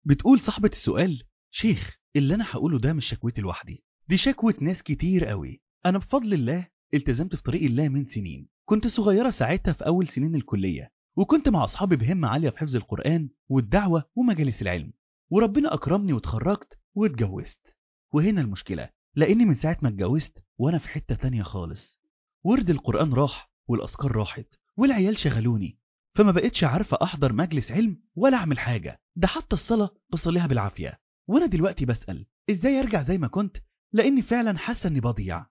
بتقول صاحبة السؤال شيخ اللي أنا هقوله ده مش شكوتي لوحدي دي شكوة ناس كتير قوي أنا بفضل الله التزمت في طريق الله من سنين كنت صغيرة ساعتها في أول سنين الكلية وكنت مع أصحابي بهمة عالية في حفظ القرآن والدعوة ومجالس العلم وربنا أكرمني واتخرجت واتجوزت وهنا المشكلة لأني من ساعة ما اتجوزت وأنا في حتة تانية خالص ورد القرآن راح والأذكار راحت والعيال شغلوني فما بقتش عارفة أحضر مجلس علم ولا أعمل حاجة ده حتى الصلاة بصليها بالعافية وأنا دلوقتي بسأل إزاي أرجع زي ما كنت لأني فعلا حاسة إني بضيع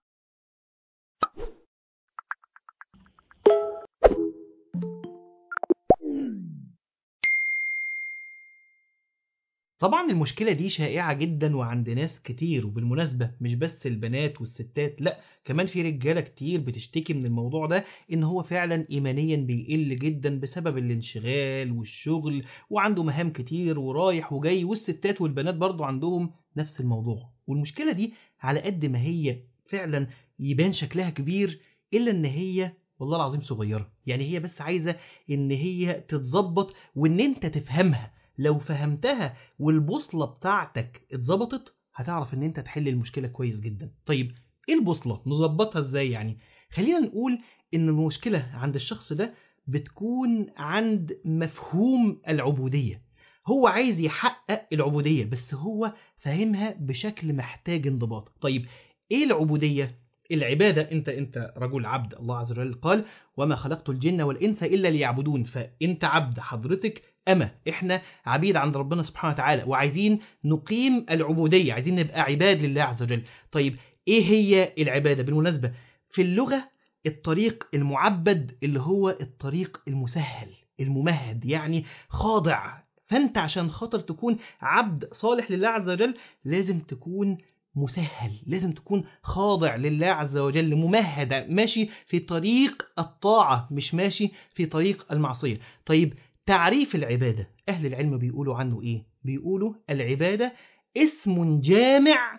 طبعا المشكلة دي شائعة جدا وعند ناس كتير وبالمناسبة مش بس البنات والستات لا كمان في رجالة كتير بتشتكي من الموضوع ده ان هو فعلا ايمانيا بيقل جدا بسبب الانشغال والشغل وعنده مهام كتير ورايح وجاي والستات والبنات برضو عندهم نفس الموضوع والمشكلة دي على قد ما هي فعلا يبان شكلها كبير الا ان هي والله العظيم صغيرة يعني هي بس عايزة ان هي تتظبط وان انت تفهمها لو فهمتها والبوصلة بتاعتك اتظبطت هتعرف ان انت تحل المشكلة كويس جدا طيب ايه البوصلة نظبطها ازاي يعني خلينا نقول ان المشكلة عند الشخص ده بتكون عند مفهوم العبودية هو عايز يحقق العبودية بس هو فاهمها بشكل محتاج انضباط طيب ايه العبودية العبادة انت انت رجل عبد الله عز وجل قال وما خلقت الجن والانس الا ليعبدون فانت عبد حضرتك أما إحنا عبيد عند ربنا سبحانه وتعالى وعايزين نقيم العبودية عايزين نبقى عباد لله عز وجل طيب إيه هي العبادة بالمناسبة في اللغة الطريق المعبد اللي هو الطريق المسهل الممهد يعني خاضع فأنت عشان خاطر تكون عبد صالح لله عز وجل لازم تكون مسهل لازم تكون خاضع لله عز وجل ممهد ماشي في طريق الطاعة مش ماشي في طريق المعصية طيب تعريف العبادة أهل العلم بيقولوا عنه إيه؟ بيقولوا العبادة اسم جامع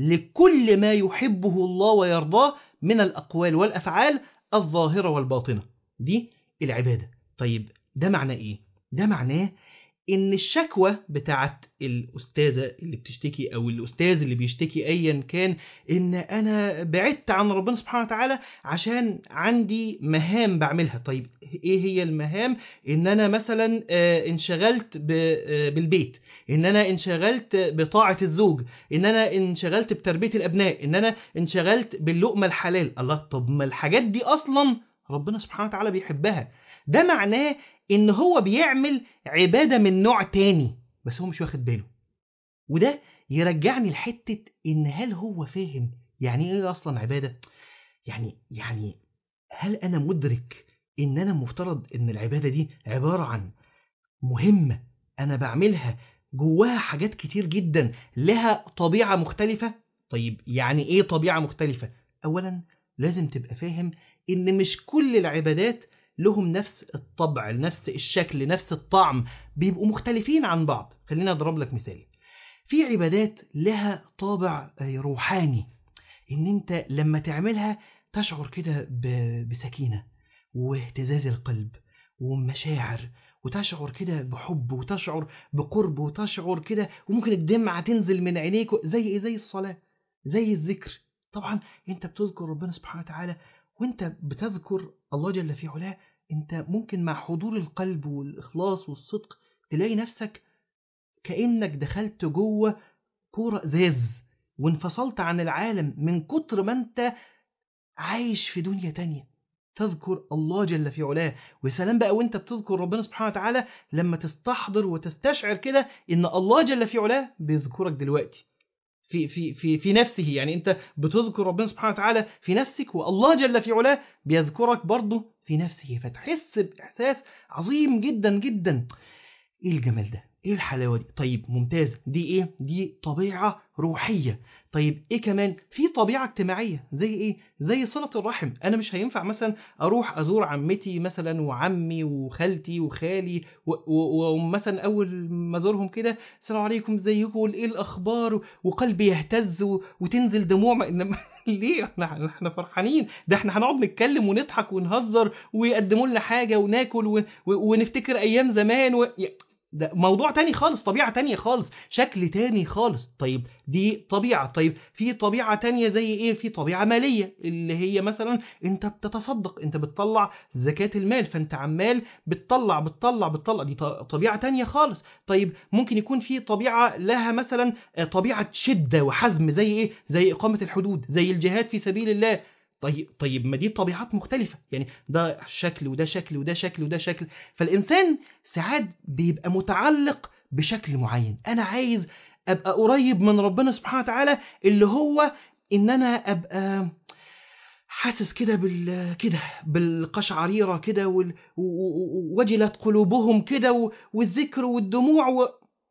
لكل ما يحبه الله ويرضاه من الأقوال والأفعال الظاهرة والباطنة دي العبادة طيب ده معناه إيه؟ ده معناه إن الشكوى بتاعت الأستاذة اللي بتشتكي أو الأستاذ اللي بيشتكي أيا كان إن أنا بعدت عن ربنا سبحانه وتعالى عشان عندي مهام بعملها طيب إيه هي المهام؟ إن أنا مثلا انشغلت بالبيت إن أنا انشغلت بطاعة الزوج إن أنا انشغلت بتربية الأبناء إن أنا انشغلت باللقمة الحلال الله طب ما الحاجات دي أصلا ربنا سبحانه وتعالى بيحبها ده معناه ان هو بيعمل عبادة من نوع تاني بس هو مش واخد باله وده يرجعني لحتة ان هل هو فاهم يعني ايه اصلا عبادة يعني يعني هل انا مدرك ان انا مفترض ان العبادة دي عبارة عن مهمة انا بعملها جواها حاجات كتير جدا لها طبيعة مختلفة طيب يعني ايه طبيعة مختلفة اولا لازم تبقى فاهم ان مش كل العبادات لهم نفس الطبع نفس الشكل نفس الطعم بيبقوا مختلفين عن بعض خلينا اضرب لك مثال في عبادات لها طابع روحاني ان انت لما تعملها تشعر كده بسكينة واهتزاز القلب ومشاعر وتشعر كده بحب وتشعر بقرب وتشعر كده وممكن الدمعة تنزل من عينيك زي ايه زي الصلاة زي الذكر طبعا انت بتذكر ربنا سبحانه وتعالى وانت بتذكر الله جل في علاه انت ممكن مع حضور القلب والإخلاص والصدق تلاقي نفسك كأنك دخلت جوه كورة ازاز وانفصلت عن العالم من كتر ما انت عايش في دنيا تانية تذكر الله جل في علاه وسلام بقى وانت بتذكر ربنا سبحانه وتعالى لما تستحضر وتستشعر كده ان الله جل في علاه بيذكرك دلوقتي في في في في نفسه يعني انت بتذكر ربنا سبحانه وتعالى في نفسك والله جل في علاه بيذكرك برضه في نفسه فتحس باحساس عظيم جدا جدا ايه الجمال ده ايه الحلاوه دي طيب ممتاز دي ايه دي طبيعه روحيه طيب ايه كمان في طبيعه اجتماعيه زي ايه زي صله الرحم انا مش هينفع مثلا اروح ازور عمتي مثلا وعمي وخالتي وخالي ومثلا اول ما ازورهم كده السلام عليكم ازيكم وايه الاخبار وقلبي يهتز وتنزل دموع انما ليه احنا احنا فرحانين ده احنا هنقعد نتكلم ونضحك ونهزر ويقدموا لنا حاجه وناكل ونفتكر ايام زمان و... ده موضوع تاني خالص طبيعة تانية خالص شكل تاني خالص طيب دي طبيعة طيب في طبيعة تانية زي ايه في طبيعة مالية اللي هي مثلا انت بتتصدق انت بتطلع زكاة المال فانت عمال بتطلع بتطلع بتطلع دي ط- طبيعة تانية خالص طيب ممكن يكون في طبيعة لها مثلا آه، طبيعة شدة وحزم زي ايه زي إقامة الحدود زي الجهاد في سبيل الله طيب طيب ما دي طبيعات مختلفة يعني ده شكل وده شكل وده شكل وده شكل فالإنسان ساعات بيبقى متعلق بشكل معين أنا عايز أبقى قريب من ربنا سبحانه وتعالى اللي هو إن أنا أبقى حاسس كده بال كده بالقشعريرة كده وال- و- و- ووجلت قلوبهم كده و- والذكر والدموع و...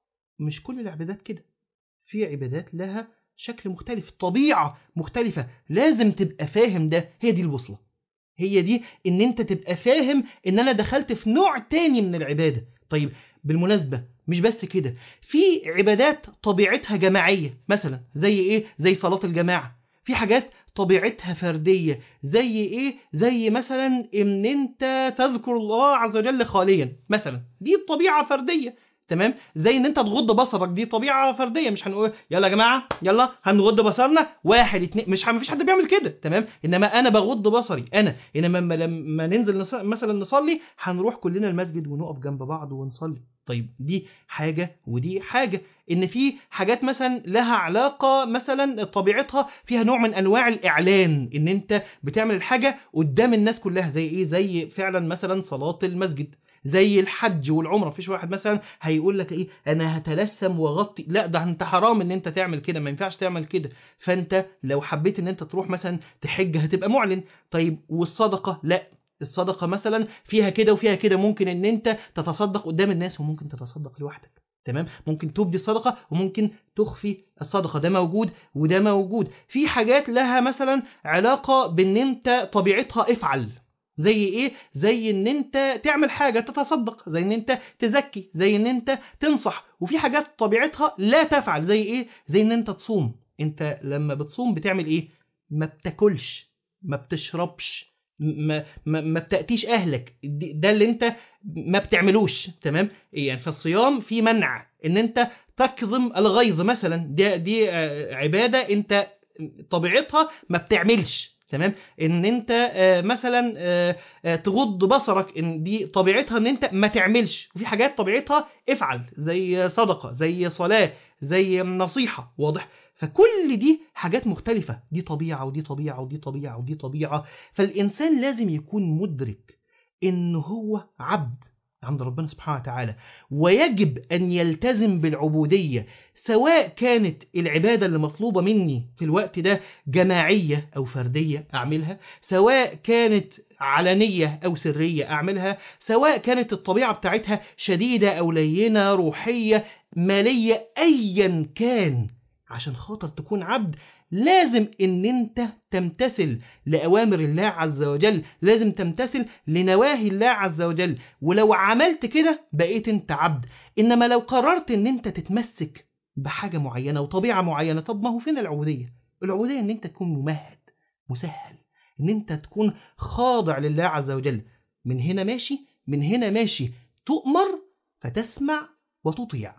مش كل العبادات كده في عبادات لها شكل مختلف طبيعة مختلفة لازم تبقى فاهم ده هي دي البوصلة هي دي ان انت تبقى فاهم ان انا دخلت في نوع تاني من العبادة طيب بالمناسبة مش بس كده في عبادات طبيعتها جماعية مثلا زي ايه زي صلاة الجماعة في حاجات طبيعتها فردية زي ايه زي مثلا ان انت تذكر الله عز وجل خاليا مثلا دي طبيعة فردية تمام زي ان انت تغض بصرك دي طبيعه فرديه مش هنقول يلا يا جماعه يلا هنغض بصرنا واحد اتنين مش مفيش حد بيعمل كده تمام انما انا بغض بصري انا انما لما, لما ننزل نص... مثلا نصلي هنروح كلنا المسجد ونقف جنب بعض ونصلي طيب دي حاجه ودي حاجه ان في حاجات مثلا لها علاقه مثلا طبيعتها فيها نوع من انواع الاعلان ان انت بتعمل الحاجه قدام الناس كلها زي ايه زي فعلا مثلا صلاه المسجد زي الحج والعمره مفيش واحد مثلا هيقول لك ايه انا هتلثم واغطي لا ده انت حرام ان انت تعمل كده ما ينفعش تعمل كده فانت لو حبيت ان انت تروح مثلا تحج هتبقى معلن طيب والصدقه لا الصدقه مثلا فيها كده وفيها كده ممكن ان انت تتصدق قدام الناس وممكن تتصدق لوحدك تمام ممكن تبدي الصدقه وممكن تخفي الصدقه ده موجود وده موجود في حاجات لها مثلا علاقه بان انت طبيعتها افعل زي ايه زي ان انت تعمل حاجه تتصدق زي ان انت تزكي زي ان انت تنصح وفي حاجات طبيعتها لا تفعل زي ايه زي ان انت تصوم انت لما بتصوم بتعمل ايه ما بتاكلش ما بتشربش ما ما, ما بتاتيش اهلك دي- ده اللي انت ما بتعملوش تمام يعني في الصيام في منع ان انت تكظم الغيظ مثلا دي دي آه، عباده انت طبيعتها ما بتعملش تمام ان انت آه، مثلا آه، آه، تغض بصرك ان دي طبيعتها ان انت ما تعملش وفي حاجات طبيعتها افعل زي صدقه زي صلاه زي نصيحه واضح فكل دي حاجات مختلفه دي طبيعه ودي طبيعه ودي طبيعه ودي طبيعه فالانسان لازم يكون مدرك ان هو عبد عند ربنا سبحانه وتعالى ويجب ان يلتزم بالعبوديه سواء كانت العباده اللي مطلوبه مني في الوقت ده جماعيه او فرديه اعملها سواء كانت علنيه او سريه اعملها سواء كانت الطبيعه بتاعتها شديده او لينه روحيه ماليه ايا كان عشان خاطر تكون عبد لازم ان انت تمتثل لاوامر الله عز وجل لازم تمتثل لنواهي الله عز وجل ولو عملت كده بقيت انت عبد انما لو قررت ان انت تتمسك بحاجه معينه وطبيعه معينه طب ما هو فين العبوديه العبوديه ان انت تكون ممهد مسهل ان انت تكون خاضع لله عز وجل من هنا ماشي من هنا ماشي تؤمر فتسمع وتطيع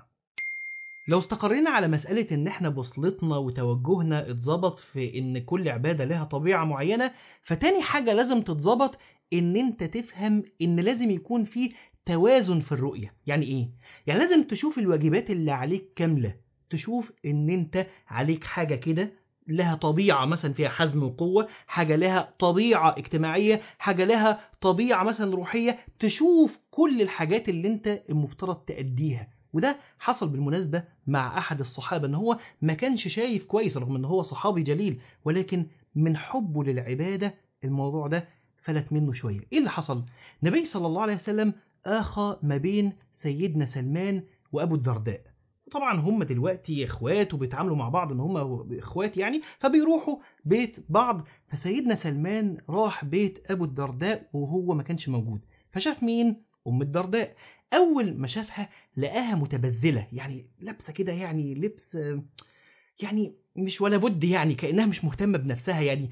لو استقرينا على مسألة إن إحنا بوصلتنا وتوجهنا اتظبط في إن كل عبادة لها طبيعة معينة فتاني حاجة لازم تتظبط إن أنت تفهم إن لازم يكون في توازن في الرؤية يعني إيه؟ يعني لازم تشوف الواجبات اللي عليك كاملة تشوف إن أنت عليك حاجة كده لها طبيعة مثلا فيها حزم وقوة حاجة لها طبيعة اجتماعية حاجة لها طبيعة مثلا روحية تشوف كل الحاجات اللي انت المفترض تأديها وده حصل بالمناسبة مع أحد الصحابة إن هو ما كانش شايف كويس رغم إن هو صحابي جليل ولكن من حبه للعبادة الموضوع ده فلت منه شوية إيه اللي حصل؟ النبي صلى الله عليه وسلم آخى ما بين سيدنا سلمان وأبو الدرداء طبعا هم دلوقتي اخوات وبيتعاملوا مع بعض ان هم اخوات يعني فبيروحوا بيت بعض فسيدنا سلمان راح بيت ابو الدرداء وهو ما كانش موجود فشاف مين ام الدرداء اول ما شافها لقاها متبذله يعني لابسه كده يعني لبس آه، يعني مش ولا بد يعني كانها مش مهتمه بنفسها يعني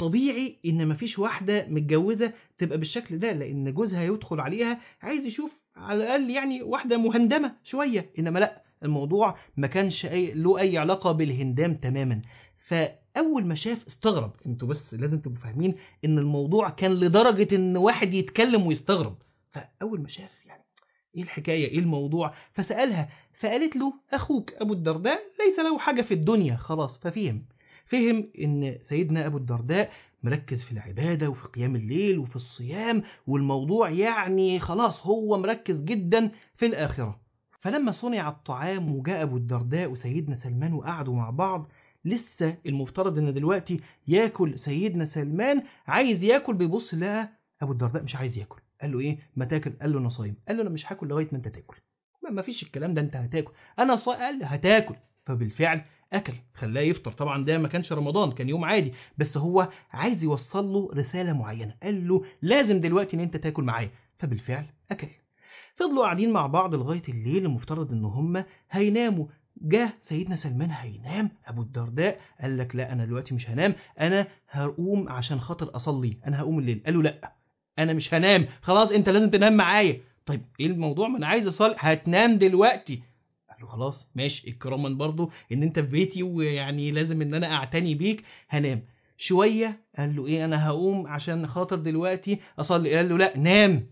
الطبيعي ان مفيش واحده متجوزه تبقى بالشكل ده لان جوزها يدخل عليها عايز يشوف على الاقل يعني واحده مهندمه شويه انما لا الموضوع ما كانش أي له اي علاقه بالهندام تماما فاول ما شاف استغرب انتوا بس لازم تبقوا فاهمين ان الموضوع كان لدرجه ان واحد يتكلم ويستغرب فاول ما شاف يعني ايه الحكايه ايه الموضوع فسالها فقالت له اخوك ابو الدرداء ليس له حاجه في الدنيا خلاص ففهم فهم ان سيدنا ابو الدرداء مركز في العبادة وفي قيام الليل وفي الصيام والموضوع يعني خلاص هو مركز جدا في الآخرة فلما صنع الطعام وجاء أبو الدرداء وسيدنا سلمان وقعدوا مع بعض لسه المفترض ان دلوقتي ياكل سيدنا سلمان عايز ياكل بيبص لقى ابو الدرداء مش عايز ياكل قال له ايه ما تاكل قال له انا صايم قال له انا مش هاكل لغايه ما انت تاكل ما فيش الكلام ده انت هتاكل انا صايم قال هتاكل فبالفعل اكل خلاه يفطر طبعا ده ما كانش رمضان كان يوم عادي بس هو عايز يوصل له رساله معينه قال له لازم دلوقتي ان انت تاكل معايا فبالفعل اكل فضلوا قاعدين مع بعض لغايه الليل المفترض ان هم هيناموا جه سيدنا سلمان هينام ابو الدرداء قال لك لا انا دلوقتي مش هنام انا هقوم عشان خاطر اصلي انا هقوم الليل قال له لا انا مش هنام خلاص انت لازم تنام معايا طيب ايه الموضوع ما انا عايز اصلي هتنام دلوقتي قال له خلاص ماشي اكراما برضو ان انت في بيتي ويعني لازم ان انا اعتني بيك هنام شويه قال له ايه انا هقوم عشان خاطر دلوقتي اصلي قال له لا نام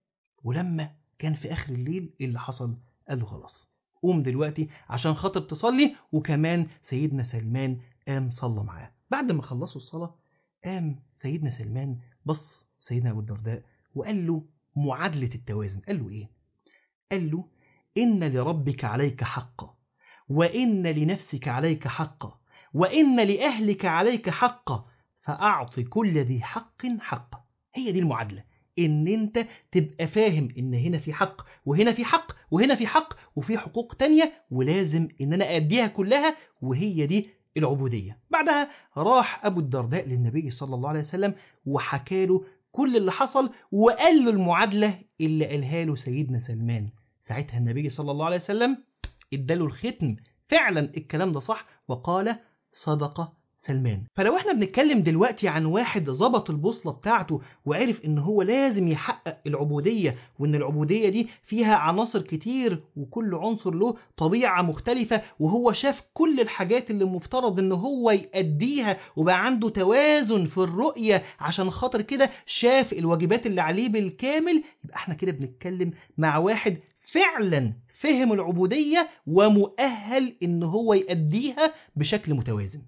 ولما كان في اخر الليل ايه اللي حصل قال له خلاص قوم دلوقتي عشان خاطر تصلي وكمان سيدنا سلمان قام صلى معاه بعد ما خلصوا الصلاه قام سيدنا سلمان بص سيدنا ابو الدرداء وقال له معادله التوازن قال له ايه قال له إن لربك عليك حقا وإن لنفسك عليك حقا وإن لأهلك عليك حقا فأعط كل ذي حق حقه هي دي المعادلة إن أنت تبقى فاهم إن هنا في حق وهنا في حق وهنا في حق وفي حقوق تانية ولازم إن أنا أديها كلها وهي دي العبودية بعدها راح أبو الدرداء للنبي صلى الله عليه وسلم وحكى له كل اللي حصل وقال له المعادلة اللي قالها له سيدنا سلمان ساعتها النبي صلى الله عليه وسلم اداله الختم فعلا الكلام ده صح وقال صدق سلمان فلو احنا بنتكلم دلوقتي عن واحد ظبط البوصلة بتاعته وعرف ان هو لازم يحقق العبودية وان العبودية دي فيها عناصر كتير وكل عنصر له طبيعة مختلفة وهو شاف كل الحاجات اللي مفترض ان هو يأديها وبقى عنده توازن في الرؤية عشان خاطر كده شاف الواجبات اللي عليه بالكامل يبقى احنا كده بنتكلم مع واحد فعلا فهم العبودية ومؤهل ان هو يأديها بشكل متوازن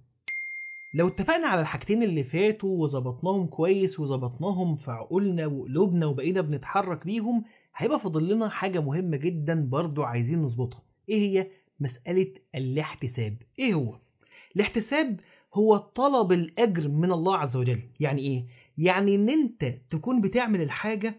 لو اتفقنا على الحاجتين اللي فاتوا وظبطناهم كويس وظبطناهم في عقولنا وقلوبنا وبقينا بنتحرك بيهم هيبقى فاضل لنا حاجة مهمة جدا برضو عايزين نظبطها ايه هي مسألة الاحتساب ايه هو الاحتساب هو طلب الاجر من الله عز وجل يعني ايه يعني ان انت تكون بتعمل الحاجة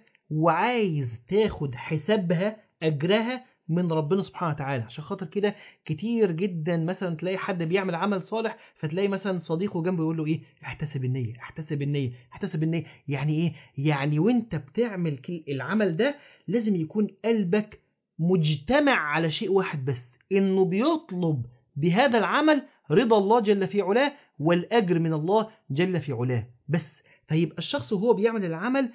وعايز تاخد حسابها اجرها من ربنا سبحانه وتعالى عشان خاطر كده كتير جدا مثلا تلاقي حد بيعمل عمل صالح فتلاقي مثلا صديقه جنبه يقول له ايه احتسب النيه احتسب النيه احتسب النيه يعني ايه يعني وانت بتعمل العمل ده لازم يكون قلبك مجتمع على شيء واحد بس انه بيطلب بهذا العمل رضا الله جل في علاه والاجر من الله جل في علاه بس فيبقى الشخص وهو بيعمل العمل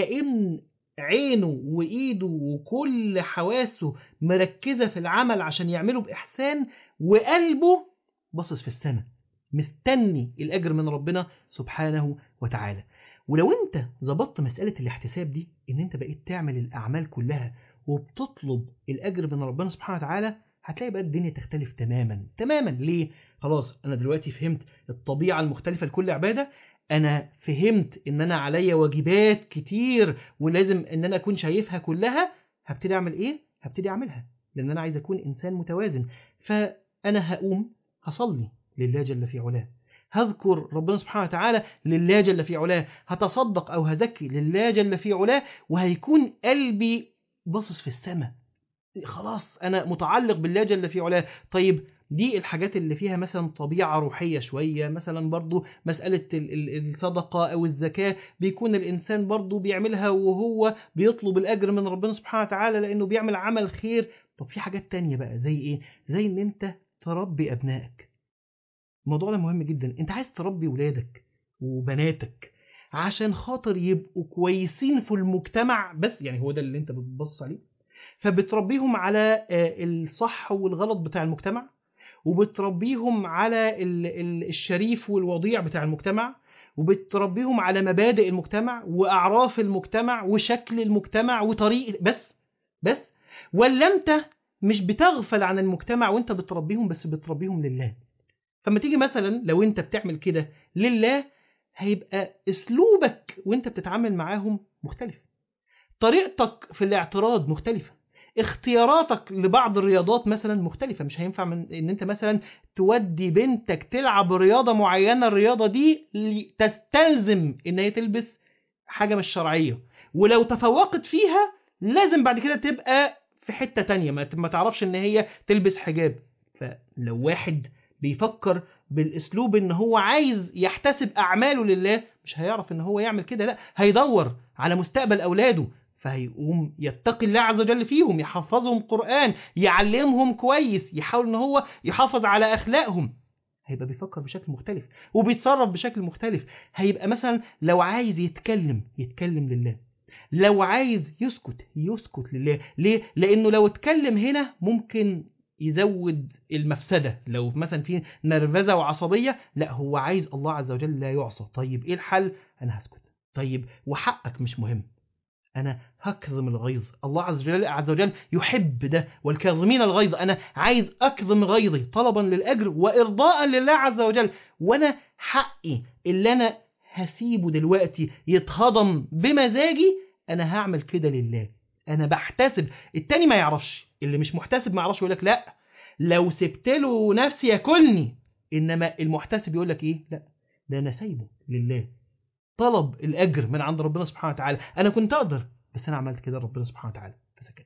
كأن عينه وإيده وكل حواسه مركزة في العمل عشان يعمله بإحسان وقلبه باصص في السماء مستني الأجر من ربنا سبحانه وتعالى ولو انت ظبطت مسألة الاحتساب دي ان انت بقيت تعمل الأعمال كلها وبتطلب الأجر من ربنا سبحانه وتعالى هتلاقي بقى الدنيا تختلف تماما تماما ليه؟ خلاص أنا دلوقتي فهمت الطبيعة المختلفة لكل عبادة انا فهمت ان انا عليا واجبات كتير ولازم ان انا اكون شايفها كلها هبتدي اعمل ايه هبتدي اعملها لان انا عايز اكون انسان متوازن فانا هقوم هصلي لله جل في علاه هذكر ربنا سبحانه وتعالى لله جل في علاه هتصدق او هزكي لله جل في علاه وهيكون قلبي باصص في السماء خلاص انا متعلق بالله جل في علاه طيب دي الحاجات اللي فيها مثلا طبيعة روحية شوية مثلا برضو مسألة الصدقة أو الزكاة بيكون الإنسان برضو بيعملها وهو بيطلب الأجر من ربنا سبحانه وتعالى لأنه بيعمل عمل خير طب في حاجات تانية بقى زي إيه؟ زي إن أنت تربي أبنائك الموضوع ده مهم جدا أنت عايز تربي ولادك وبناتك عشان خاطر يبقوا كويسين في المجتمع بس يعني هو ده اللي أنت بتبص عليه فبتربيهم على آه، الصح والغلط بتاع المجتمع وبتربيهم على ال- ال- الشريف والوضيع بتاع المجتمع وبتربيهم على مبادئ المجتمع واعراف المجتمع وشكل المجتمع وطريقه بس بس ولا انت مش بتغفل عن المجتمع وانت بتربيهم بس بتربيهم لله فما تيجي مثلا لو انت بتعمل كده لله هيبقى اسلوبك وانت بتتعامل معاهم مختلف طريقتك في الاعتراض مختلفة اختياراتك لبعض الرياضات مثلا مختلفة مش هينفع من ان انت مثلا تودي بنتك تلعب رياضة معينة الرياضة دي ل- تستلزم ان هي تلبس حاجة مش شرعية ولو تفوقت فيها لازم بعد كده تبقى في حتة تانية ما ما تعرفش ان هي تلبس حجاب فلو واحد بيفكر بالاسلوب ان هو عايز يحتسب اعماله لله مش هيعرف ان هو يعمل كده لا هيدور على مستقبل اولاده فهيقوم يتقي الله عز وجل فيهم يحفظهم قرآن يعلمهم كويس يحاول ان هو يحافظ على اخلاقهم هيبقى بيفكر بشكل مختلف وبيتصرف بشكل مختلف هيبقى مثلا لو عايز يتكلم يتكلم لله لو عايز يسكت يسكت لله ليه لانه لو اتكلم هنا ممكن يزود المفسدة لو مثلا في نرفزة وعصبية لا هو عايز الله عز وجل لا يعصى طيب ايه الحل انا هسكت طيب وحقك مش مهم انا هكظم الغيظ الله عز وجل عز وجل يحب ده والكاظمين الغيظ انا عايز اكظم غيظي طلبا للاجر وارضاء لله عز وجل وانا حقي اللي انا هسيبه دلوقتي يتهضم بمزاجي انا هعمل كده لله انا بحتسب التاني ما يعرفش اللي مش محتسب ما يعرفش يقول لك لا لو سبت له نفسي ياكلني انما المحتسب يقول لك ايه لا ده انا سايبه لله طلب الاجر من عند ربنا سبحانه وتعالى انا كنت اقدر بس انا عملت كده ربنا سبحانه وتعالى فسكت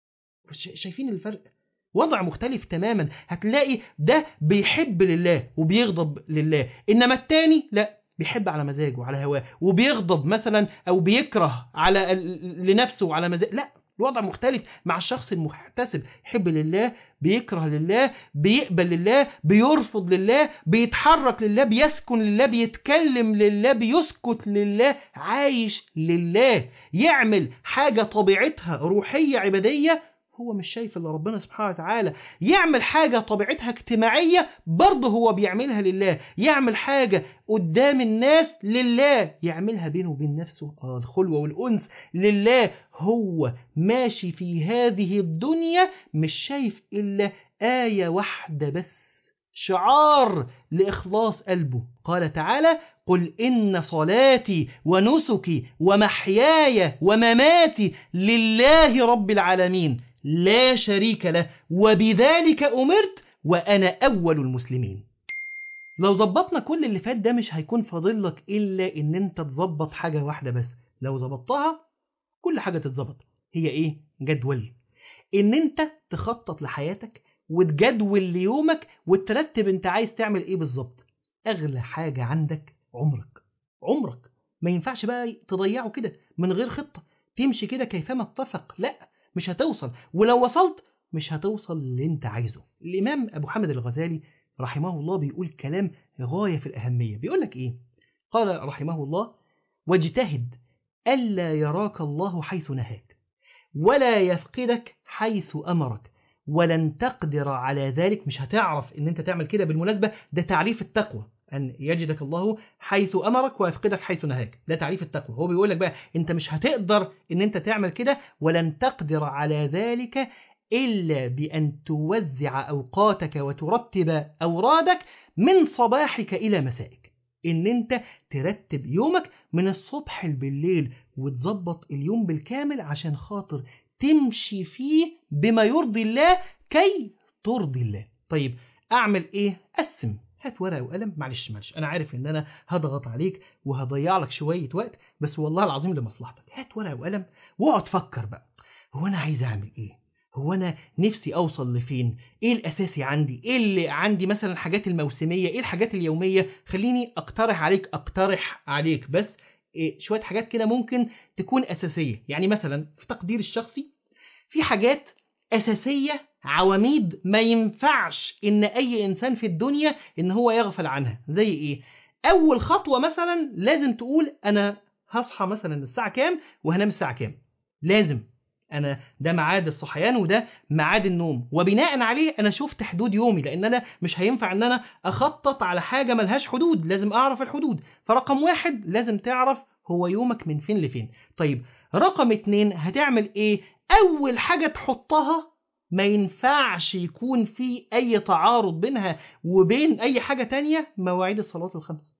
شا- شايفين الفرق وضع مختلف تماما هتلاقي ده بيحب لله وبيغضب لله انما التاني لا بيحب على مزاجه وعلى هواه وبيغضب مثلا او بيكره على ال- لنفسه وعلى مزاج لا الوضع مختلف مع الشخص المحتسب يحب لله بيكره لله بيقبل لله بيرفض لله بيتحرك لله بيسكن لله بيتكلم لله بيسكت لله عايش لله يعمل حاجة طبيعتها روحية عبادية هو مش شايف الا ربنا سبحانه وتعالى يعمل حاجة طبيعتها اجتماعية برضه هو بيعملها لله يعمل حاجة قدام الناس لله يعملها بينه وبين نفسه آه الخلوة والأنس لله هو ماشي في هذه الدنيا مش شايف إلا آية واحدة بس شعار لإخلاص قلبه قال تعالى قل إن صلاتي ونسكي ومحياي ومماتي لله رب العالمين لا شريك له وبذلك أمرت وأنا أول المسلمين لو ظبطنا كل اللي فات ده مش هيكون فاضل لك إلا إن أنت تظبط حاجة واحدة بس لو ظبطتها كل حاجة تتظبط هي إيه؟ جدول إن أنت تخطط لحياتك وتجدول ليومك وترتب أنت عايز تعمل إيه بالظبط أغلى حاجة عندك عمرك عمرك ما ينفعش بقى تضيعه كده من غير خطة تمشي كده كيفما اتفق لا مش هتوصل ولو وصلت مش هتوصل اللي انت عايزه الإمام أبو حامد الغزالي رحمه الله بيقول كلام غاية في الأهمية بيقول لك إيه قال رحمه الله واجتهد ألا يراك الله حيث نهاك ولا يفقدك حيث أمرك ولن تقدر على ذلك مش هتعرف ان انت تعمل كده بالمناسبة ده تعريف التقوى أن يجدك الله حيث أمرك ويفقدك حيث نهاك ده تعريف التقوى هو بيقول لك بقى أنت مش هتقدر أن أنت تعمل كده ولن تقدر على ذلك إلا بأن توزع أوقاتك وترتب أورادك من صباحك إلى مسائك إن أنت ترتب يومك من الصبح بالليل وتظبط اليوم بالكامل عشان خاطر تمشي فيه بما يرضي الله كي ترضي الله طيب أعمل إيه؟ قسم هات ورقه وقلم معلش معلش انا عارف ان انا هضغط عليك وهضيع لك شويه وقت بس والله العظيم لمصلحتك هات ورقه وقلم واقعد فكر بقى هو انا عايز اعمل ايه هو انا نفسي اوصل لفين ايه الاساسي عندي ايه اللي عندي مثلا الحاجات الموسميه ايه الحاجات اليوميه خليني اقترح عليك اقترح عليك بس إيه شويه حاجات كده ممكن تكون اساسيه يعني مثلا في تقدير الشخصي في حاجات اساسيه عواميد ما ينفعش ان اي انسان في الدنيا ان هو يغفل عنها زي ايه اول خطوه مثلا لازم تقول انا هصحى مثلا الساعه كام وهنام الساعه كام لازم انا ده ميعاد الصحيان وده ميعاد النوم وبناء عليه انا شفت حدود يومي لان انا مش هينفع ان انا اخطط على حاجه ملهاش حدود لازم اعرف الحدود فرقم واحد لازم تعرف هو يومك من فين لفين طيب رقم اتنين هتعمل ايه اول حاجه تحطها ما ينفعش يكون في اي تعارض بينها وبين اي حاجه تانية مواعيد الصلاه الخمس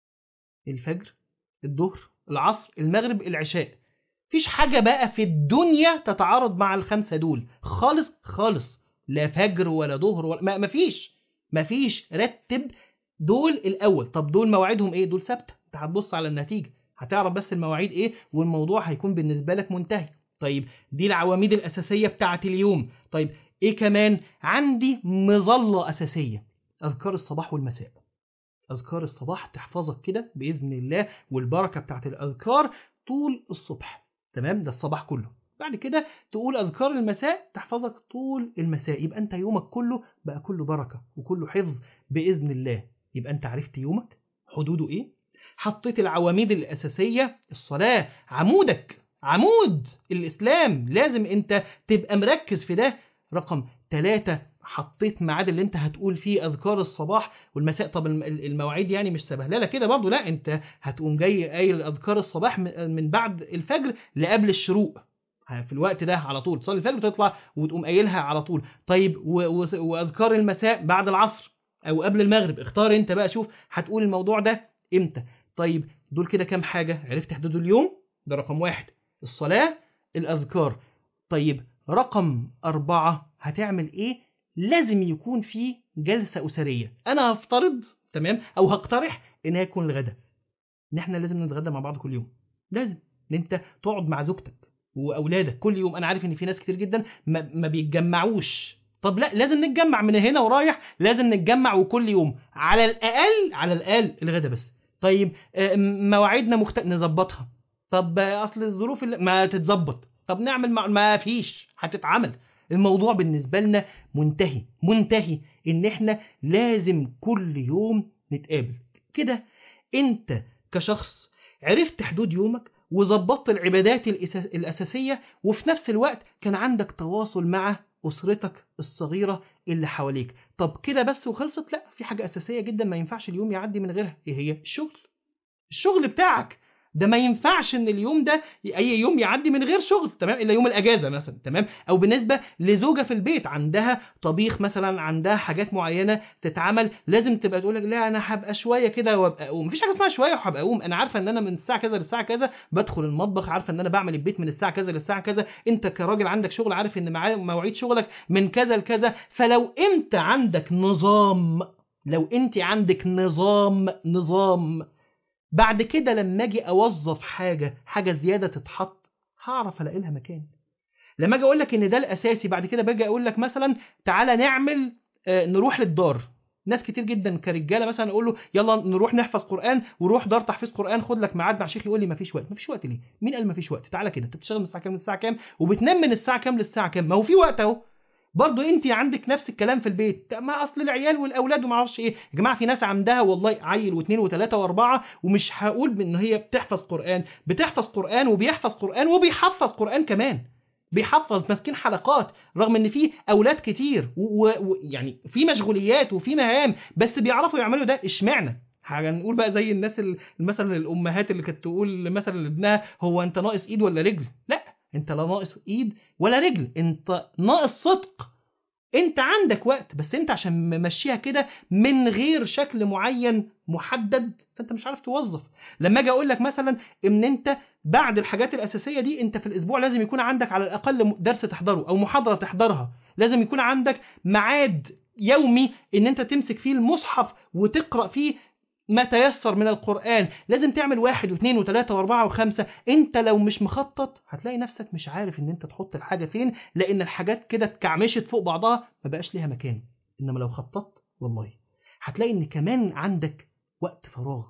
الفجر الظهر العصر المغرب العشاء مفيش حاجة بقى في الدنيا تتعارض مع الخمسة دول خالص خالص لا فجر ولا ظهر ولا ما مفيش مفيش رتب دول الأول طب دول مواعيدهم إيه دول ثابتة أنت هتبص على النتيجة هتعرف بس المواعيد إيه والموضوع هيكون بالنسبة لك منتهي طيب دي العواميد الأساسية بتاعة اليوم طيب إيه كمان عندي مظلة أساسية أذكار الصباح والمساء أذكار الصباح تحفظك كده بإذن الله والبركة بتاعت الأذكار طول الصبح تمام ده الصباح كله بعد كده تقول أذكار المساء تحفظك طول المساء يبقى أنت يومك كله بقى كله بركة وكله حفظ بإذن الله يبقى أنت عرفت يومك حدوده إيه حطيت العواميد الأساسية الصلاة عمودك عمود الإسلام لازم أنت تبقى مركز في ده رقم ثلاثة حطيت ميعاد اللي انت هتقول فيه اذكار الصباح والمساء طب الم- المواعيد يعني مش سبهلله كده برضه لا انت هتقوم جاي قايل اذكار الصباح من من بعد الفجر لقبل الشروق في الوقت ده على طول تصلي الفجر تطلع وتقوم قايلها على طول طيب و- و- واذكار المساء بعد العصر او قبل المغرب اختار انت بقى شوف هتقول الموضوع ده امتى طيب دول كده كام حاجه عرفت حدود اليوم ده رقم واحد الصلاه الاذكار طيب رقم أربعة هتعمل إيه؟ لازم يكون في جلسة أسرية أنا هفترض تمام أو هقترح إنها يكون الغدا إن إحنا لازم نتغدى مع بعض كل يوم لازم إن أنت تقعد مع زوجتك وأولادك كل يوم أنا عارف إن في ناس كتير جدا ما, ما بيتجمعوش طب لا لازم نتجمع من هنا ورايح لازم نتجمع وكل يوم على الأقل على الأقل الغدا بس طيب آه، مواعيدنا مخت... نظبطها طب آه، أصل الظروف اللي... ما تتظبط طب نعمل مع... ما فيش هتتعمل الموضوع بالنسبة لنا منتهي منتهي ان احنا لازم كل يوم نتقابل كده انت كشخص عرفت حدود يومك وظبطت العبادات الأساس- الأساسية وفي نفس الوقت كان عندك تواصل مع أسرتك الصغيرة اللي حواليك طب كده بس وخلصت لا في حاجة أساسية جدا ما ينفعش اليوم يعدي من غيرها ايه هي الشغل الشغل بتاعك ده ما ينفعش ان اليوم ده اي يوم يعدي من غير شغل تمام الا يوم الاجازه مثلا تمام او بالنسبه لزوجه في البيت عندها طبيخ مثلا عندها حاجات معينه تتعمل لازم تبقى تقول لك لا انا هبقى شويه كده وابقى اقوم مفيش حاجه اسمها شويه وهبقى اقوم انا عارفه ان انا من الساعه كذا للساعه كذا بدخل المطبخ عارفه ان انا بعمل البيت من الساعه كذا للساعه كذا انت كراجل عندك شغل عارف ان معا- مواعيد شغلك من كذا لكذا فلو انت عندك نظام لو انت عندك نظام نظام بعد كده لما اجي اوظف حاجه حاجه زياده تتحط هعرف الاقي لها مكان لما اجي اقول لك ان ده الاساسي بعد كده باجي اقول لك مثلا تعالى نعمل آه، نروح للدار ناس كتير جدا كرجاله مثلا اقول له يلا نروح نحفظ قران وروح دار تحفيظ قران خد لك ميعاد مع شيخ يقول لي مفيش وقت مفيش وقت ليه مين قال مفيش وقت تعالى كده انت بتشتغل من الساعه كام للساعه كام وبتنام من الساعه كام للساعه كام ما هو في وقت اهو برضو انت عندك نفس الكلام في البيت ما اصل العيال والاولاد وما اعرفش ايه يا جماعه في ناس عندها والله عيل واثنين وثلاثه واربعه ومش هقول بان هي بتحفظ قران بتحفظ قران وبيحفظ قران وبيحفظ قران كمان بيحفظ ماسكين حلقات رغم ان في اولاد كتير ويعني في مشغوليات وفي مهام بس بيعرفوا يعملوا ده اشمعنى هنقول بقى زي الناس ال- مثلا الامهات اللي كانت تقول مثلا لابنها هو انت ناقص ايد ولا رجل لا انت لا ناقص ايد ولا رجل انت ناقص صدق انت عندك وقت بس انت عشان ممشيها كده من غير شكل معين محدد فانت مش عارف توظف لما اجي اقول لك مثلا ان انت بعد الحاجات الاساسيه دي انت في الاسبوع لازم يكون عندك على الاقل درس تحضره او محاضره تحضرها لازم يكون عندك ميعاد يومي ان انت تمسك فيه المصحف وتقرا فيه ما تيسر من القرآن لازم تعمل واحد واثنين وثلاثة واربعة وخمسة انت لو مش مخطط هتلاقي نفسك مش عارف ان انت تحط الحاجة فين لان الحاجات كده اتكعمشت فوق بعضها ما بقاش ليها مكان انما لو خططت والله هتلاقي ان كمان عندك وقت فراغ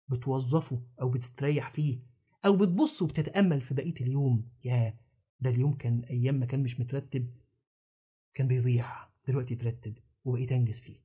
بتوظفه او بتستريح فيه او بتبص وبتتأمل في بقية اليوم يا ده اليوم كان ايام ما كان مش مترتب كان بيضيع دلوقتي يترتب وبقيت انجز فيه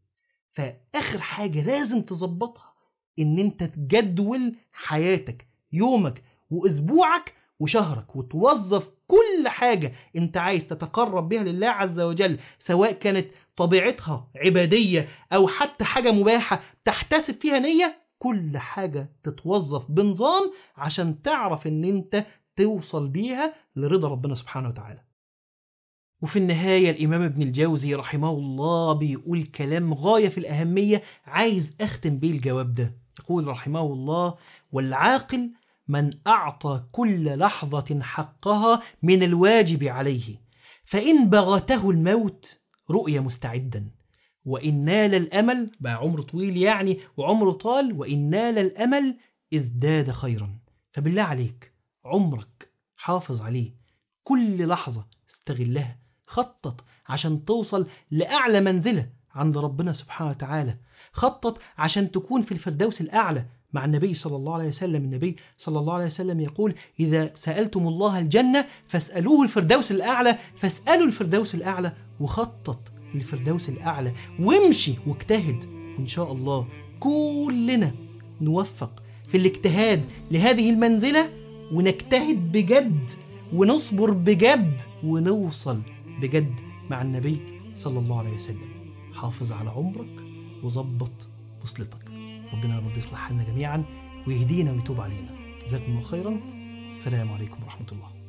فاخر حاجة لازم تظبطها ان انت تجدول حياتك يومك واسبوعك وشهرك وتوظف كل حاجة انت عايز تتقرب بها لله عز وجل سواء كانت طبيعتها عبادية أو حتى حاجة مباحة تحتسب فيها نية كل حاجة تتوظف بنظام عشان تعرف ان انت توصل بيها لرضا ربنا سبحانه وتعالى وفي النهاية الإمام ابن الجوزي رحمه الله بيقول كلام غاية في الأهمية عايز أختم بيه الجواب ده يقول رحمه الله والعاقل من أعطى كل لحظة حقها من الواجب عليه فإن بغته الموت رؤية مستعدا وإن نال الأمل بقى عمر طويل يعني وعمره طال وإن نال الأمل ازداد خيرا فبالله عليك عمرك حافظ عليه كل لحظة استغلها خطط عشان توصل لأعلى منزلة عند ربنا سبحانه وتعالى خطط عشان تكون في الفردوس الأعلى مع النبي صلى الله عليه وسلم النبي صلى الله عليه وسلم يقول إذا سألتم الله الجنة فاسألوه الفردوس الأعلى فاسألوا الفردوس الأعلى وخطط للفردوس الأعلى وامشي واجتهد وإن شاء الله كلنا نوفق في الاجتهاد لهذه المنزلة ونجتهد بجد ونصبر بجد ونوصل بجد مع النبي صلى الله عليه وسلم حافظ على عمرك وظبط وصلتك ربنا يا رب يصلح حالنا جميعا ويهدينا ويتوب علينا جزاكم الله خيرا السلام عليكم ورحمة الله